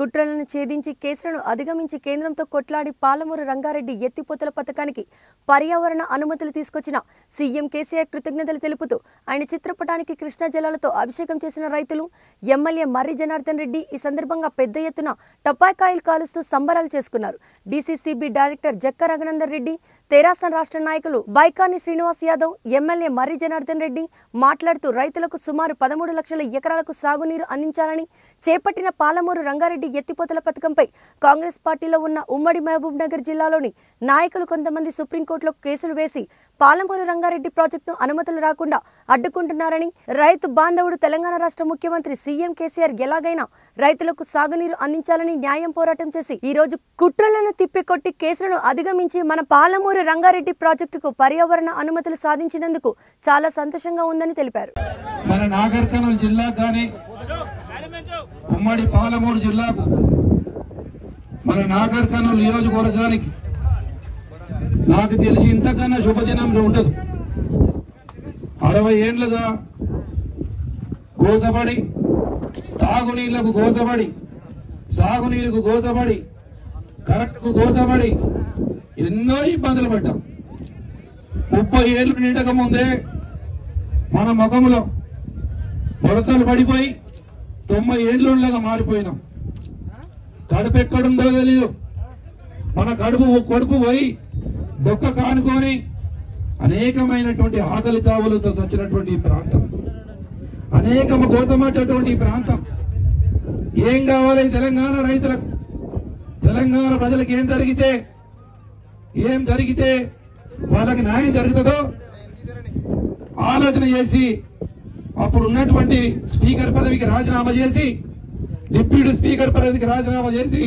కుట్రలను ఛేదించి కేసులను అధిగమించి కేంద్రంతో కొట్లాడి పాలమూరు రంగారెడ్డి ఎత్తిపోతల పథకానికి పర్యావరణ అనుమతులు తీసుకొచ్చిన సీఎం కేసీఆర్ కృతజ్ఞతలు తెలుపుతూ ఆయన చిత్రపటానికి కృష్ణా జలాలతో అభిషేకం చేసిన రైతులు ఎమ్మెల్యే మర్రి జనార్దన్ రెడ్డి ఈ సందర్భంగా పెద్ద ఎత్తున టపాకాయలు కాలుస్తూ సంబరాలు చేసుకున్నారు డీసీసీబీ డైరెక్టర్ జక్క రఘునందన్ రెడ్డి తెరాస రాష్ట్ర నాయకులు బైకాని శ్రీనివాస్ యాదవ్ ఎమ్మెల్యే మర్రి జనార్దన్ రెడ్డి మాట్లాడుతూ రైతులకు సుమారు పదమూడు లక్షల ఎకరాలకు సాగునీరు అందించాలని చేపట్టిన పాలమూరు రంగారెడ్డి ఎత్తిపోతల పథకంపై కాంగ్రెస్ పార్టీలో ఉన్న ఉమ్మడి మహబూబ్ నగర్ జిల్లాలోని నాయకులు కొంతమంది సుప్రీంకోర్టులో కేసులు వేసి పాలమూరు రంగారెడ్డి ప్రాజెక్టును అనుమతులు రాకుండా అడ్డుకుంటున్నారని రైతు బాంధవుడు తెలంగాణ రాష్ట్ర ముఖ్యమంత్రి సీఎం కేసీఆర్ ఎలాగైనా రైతులకు సాగునీరు అందించాలని న్యాయం పోరాటం చేసి ఈ రోజు కుట్రలను తిప్పికొట్టి కేసులను అధిగమించి మన పాలమూరు రంగారెడ్డి ప్రాజెక్టుకు పర్యావరణ అనుమతులు సాధించినందుకు చాలా సంతోషంగా ఉందని తెలిపారు మన నాగర్ కర్నూలు జిల్లాకు కానీ ఉమ్మడి పాలమూరు జిల్లాకు మన నాగర్ కర్నూలు నియోజకవర్గానికి నాకు తెలిసి ఇంతకన్నా శుభదినం ఉండదు అరవై ఏండ్లుగా గోసబడి తాగునీళ్లకు గోసబడి సాగునీరుకు గోసబడి కరెంటుకు గోసబడి ఎన్నో ఇబ్బందులు పడ్డాం ముప్పై ఏళ్ళు నిండక ముందే మన ముఖంలో ముడతలు పడిపోయి తొంభై ఏళ్ళలాగా మారిపోయినాం కడుపు ఎక్కడుందో తెలీదు మన కడుపు కడుపు పోయి బొక్క కానుకొని అనేకమైనటువంటి ఆకలి చావులతో చచ్చినటువంటి ఈ ప్రాంతం అనేకము కోసమట్టటువంటి ఈ ప్రాంతం ఏం కావాలి తెలంగాణ రైతులకు తెలంగాణ ప్రజలకు ఏం జరిగితే ఏం జరిగితే వాళ్ళకి న్యాయం జరుగుతుందో ఆలోచన చేసి అప్పుడు ఉన్నటువంటి స్పీకర్ పదవికి రాజీనామా చేసి డిప్యూటీ స్పీకర్ పదవికి రాజీనామా చేసి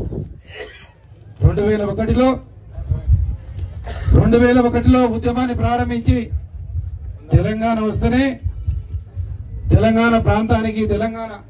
రెండు వేల ఒకటిలో రెండు వేల ఒకటిలో ఉద్యమాన్ని ప్రారంభించి తెలంగాణ వస్తేనే తెలంగాణ ప్రాంతానికి తెలంగాణ